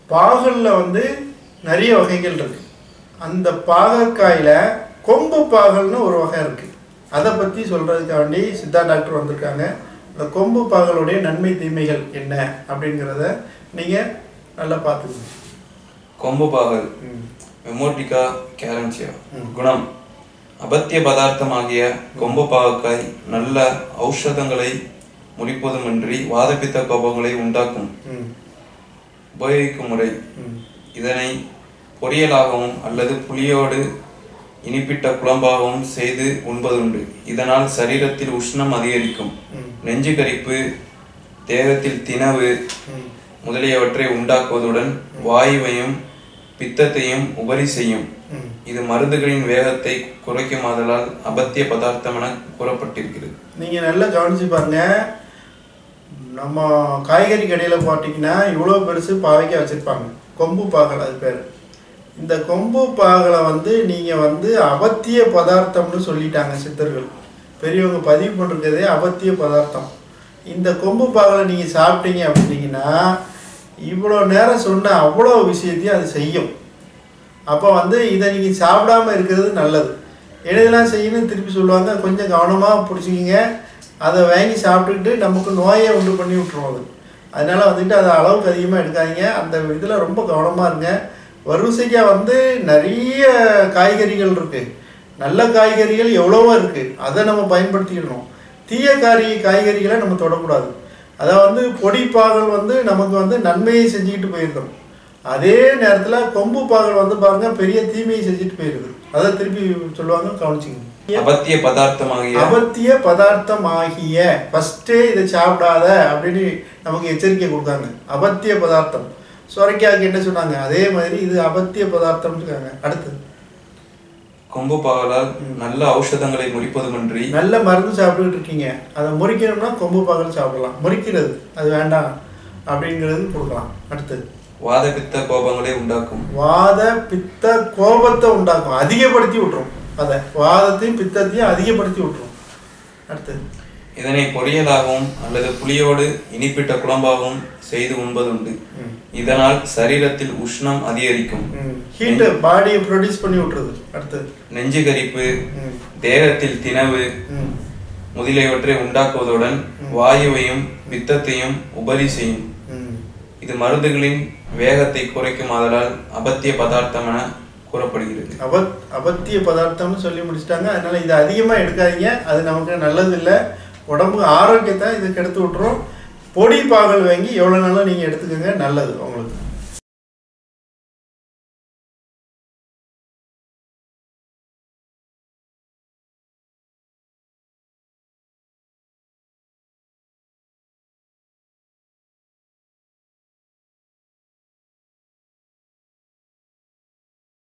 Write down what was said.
பாகலில் வந்து நிறைய வகைகள் இருக்கு அந்த பாகற்காயில் கொம்பு பாகல்னு ஒரு வகை இருக்கு அதை பற்றி சொல்கிறதுக்காண்டி சித்தா டாக்டர் வந்திருக்காங்க இந்த கொம்பு பாகலுடைய நன்மை தீமைகள் என்ன அப்படிங்கிறத நீங்கள் நல்லா பார்த்துக்கணும் கொம்பு பாகல் ம். மெமோட்டிகா கேரன்சியா குணம் அபத்திய பதார்த்தமாகிய கொம்பு பாகக்காய் நல்ல ஔஷதங்களை முடிப்பதுமின்றி வாதப்பித்த கோபங்களை உண்டாக்கும் ம் உபயோகிக்கும் முறை ம் இதனை பொரியலாகவும் அல்லது புளியோடு இனிப்பிட்ட குழம்பாகவும் செய்து உண்பதுண்டு இதனால் சரீரத்தில் உஷ்ணம் அதிகரிக்கும் ம். நெஞ்சு கரிப்பு தேகத்தில் திணவு ம் முதலியவற்றை உண்டாக்குவதுடன் வாயுவையும் பித்தத்தையும் உபரி செய்யும் ம் இது மருந்துகளின் வேகத்தை குறைக்குமாதலால் அபத்திய பதார்த்தம் என கூறப்பட்டிருக்கிறது நீங்கள் நல்லா கவனிச்சு பாருங்க நம்ம காய்கறி கடையில் பார்த்தீங்கன்னா இவ்வளோ பெருசு பாவைக்காய் வச்சுருப்பாங்க கொம்பு பாகல் அது பேர் இந்த கொம்பு பாகலை வந்து நீங்கள் வந்து அபத்திய பதார்த்தம்னு சொல்லிட்டாங்க சித்தர்கள் பெரியவங்க பதிவு பண்ணிருக்கிறதே அபத்திய பதார்த்தம் இந்த கொம்பு பாகலை நீங்கள் சாப்பிட்டீங்க அப்படின்னீங்கன்னா இவ்வளோ நேரம் சொன்ன அவ்வளோ விஷயத்தையும் அது செய்யும் அப்போ வந்து இதை நீங்கள் சாப்பிடாம இருக்கிறது நல்லது எழுதலாம் செய்யணும்னு திருப்பி சொல்லுவாங்க கொஞ்சம் கவனமாக பிடிச்சிக்கிங்க அதை வாங்கி சாப்பிட்டுக்கிட்டு நமக்கு நோயை உண்டு பண்ணி விட்டுரும் அது அதனால வந்துட்டு அதை அளவுக்கு அதிகமாக எடுக்காதீங்க அந்த இதில் ரொம்ப கவனமாக இருங்க வரிசைக்காக வந்து நிறைய காய்கறிகள் இருக்கு நல்ல காய்கறிகள் எவ்வளவோ இருக்கு அதை நம்ம பயன்படுத்திக்கணும் தீய காரி காய்கறிகளை நம்ம தொடக்கூடாது அதை வந்து பொடி பாகல் வந்து நமக்கு வந்து நன்மையை செஞ்சுக்கிட்டு போயிருக்கணும் அதே நேரத்தில் கொம்பு பாகல் வந்து பாருங்க பெரிய தீமையை செஞ்சுட்டு போயிருக்குது அதை திருப்பி சொல்லுவாங்க கவனிச்சிங்க அபத்திய பதார்த்தமாகிய அபத்திய பதார்த்தம் ஆகிய ஃபஸ்ட்டே இதை சாப்பிடாத அப்படின்னு நமக்கு எச்சரிக்கை கொடுத்தாங்க அபத்திய பதார்த்தம் சுரைக்காய்க்கு என்ன சொன்னாங்க அதே மாதிரி இது அபத்திய பதார்த்தம்னு இருக்காங்க அடுத்து கொம்பு பாகலால் நல்ல ஔஷதங்களை முறிப்பதுமின்றி நல்ல மருந்து சாப்பிட்டுக்கிட்டு இருக்கீங்க அதை முறிக்கணும்னா கொம்பு பாகல் சாப்பிடலாம் முறிக்கிறது அது வேண்டாம் அப்படிங்கிறது கொடுக்கலாம் அடுத்து வாதபித்த கோபங்களை உண்டாக்கும் வாத பித்த கோபத்தை உண்டாக்கும் அதிகப்படுத்தி விட்டுரும் அதை வாதத்தையும் பித்தத்தையும் அதிகப்படுத்தி விட்டுரும் அடுத்து இதனை பொரியலாகவும் அல்லது புளியோடு இனிப்பிட்ட குழம்பாகவும் செய்து உண்பதுண்டு ம். இதனால் சரீரத்தில் உஷ்ணம் அதிகரிக்கும் ஹீட்டு பாடியை ப்ரொடியூஸ் பண்ணி விட்டுருது அடுத்து நெஞ்சு கரிப்பு ம். தேகத்தில் திணவு ம். முதலியவற்றை உண்டாக்குவதுடன் வாயுவையும் பித்தத்தையும் உபரி செய்யும் ம். இது மருந்துகளின் வேகத்தை குறைக்கும் ஆதலால் அபத்திய பதார்த்தம் என கூறப்படுகிறது அபத் அபத்திய பதார்த்தம்னு சொல்லி முடிச்சிட்டாங்க அதனால இதை அதிகமாக எடுக்காதீங்க அது நமக்கு நல்லது இல்லை உடம்பு ஆரோக்கியத்தை இது கெடுத்து விட்டுரும் பொடி பாகல் வாங்கி எவ்வளோ நாளும் நீங்கள் எடுத்துக்கோங்க நல்லது உங்களுக்கு